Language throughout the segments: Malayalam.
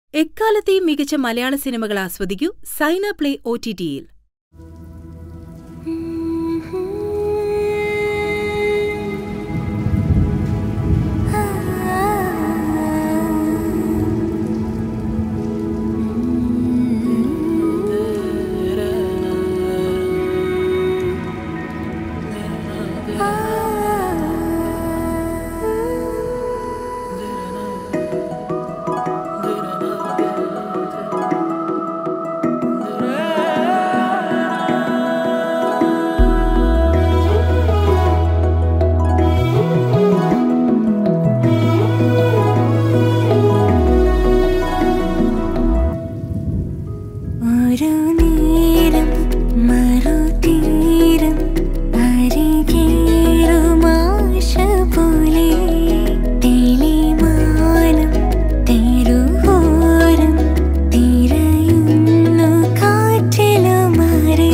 എക്കാലത്തെയും മികച്ച മലയാള സിനിമകൾ ആസ്വദിക്കൂ സൈന പ്ലേ ഒ ടി ടിയിൽ ഒരു നേരം മറുതീരം അരികേറുമാശ പോലെ തെളിമാനം തെരുവോരം തിരയുന്നു കാറ്റിലുമാറി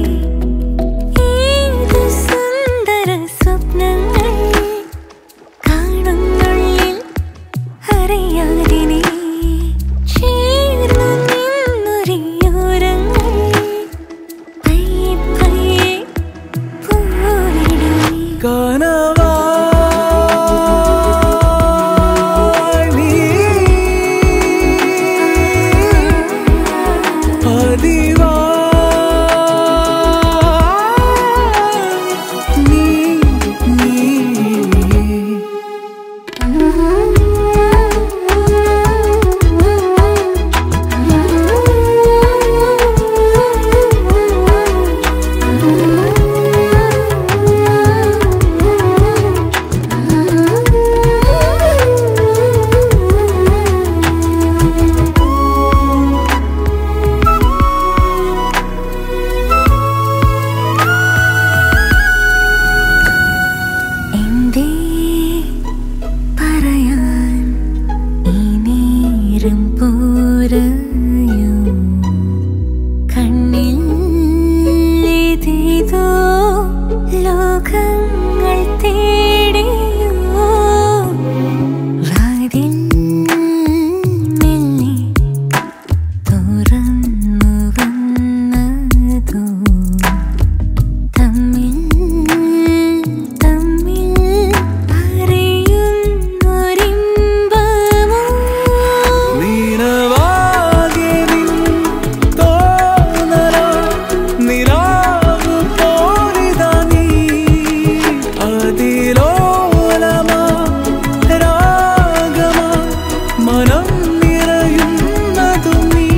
ഏതു സുന്ദര സ്വപ്നങ്ങൾ കാണുന്നുള്ളിൽ അറിയാതെ നീ ചേർന്നു നിന്നൊരിയോരങ്ങൾ പയ്യെ പയ്യെ പൂവിടും കനവായി നീ പതിവായി നീ നീ എന്തേ പറയാൻ ഈ നേരം പോരയോ കണ്ണിൽ ഏതേതോ ലോകങ്ങൾ തേടിയോ വാതിൽ മെല്ലെ തുറന്നു വന്നതോ തമ്മിൽ തമ്മിൽ അറിയുന്നൊരിമ്പമോ നീനവാകെ നിൻ തോന്നലാ നിലാവ് പോലിതാ നീ അതിലോലമാ രാഗമാ മനം നിറയുന്നതു നീ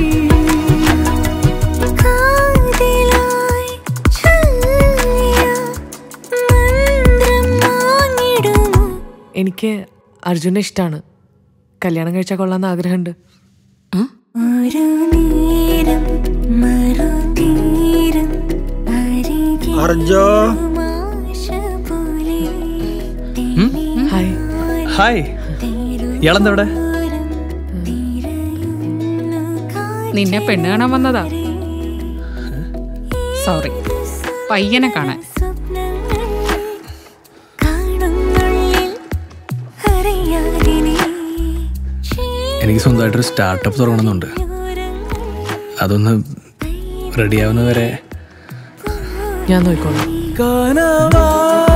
കാതിലായി ചൊല്ലിയ മന്ത്രം മാഞ്ഞിടുമോ എനിക്ക് അർജുനെ ഇഷ്ടമാണ് കല്യാണം കഴിച്ചാൽ കൊള്ളാന്ന് ആഗ്രഹമുണ്ട് ഒരു നേരം മറുതീരം അരികെ അർജോ മാശ പോലെ ഹായ് ഹായ് ഇയാളെന്താ നിന്നെ പെണ്ണ് കാണാൻ വന്നതാ സോറി പയ്യനെ കാണാൻ സ്വപ്നങ്ങൾ കാണുന്നുള്ളിൽ അറിയാതെ നീ എനിക്ക് സ്വന്തമായിട്ടൊരു സ്റ്റാർട്ടപ്പ് തുടങ്ങണമെന്നുണ്ട് അതൊന്ന് റെഡിയാവുന്നവരെ ഞാൻ നോക്കിക്കോളാം കനവായി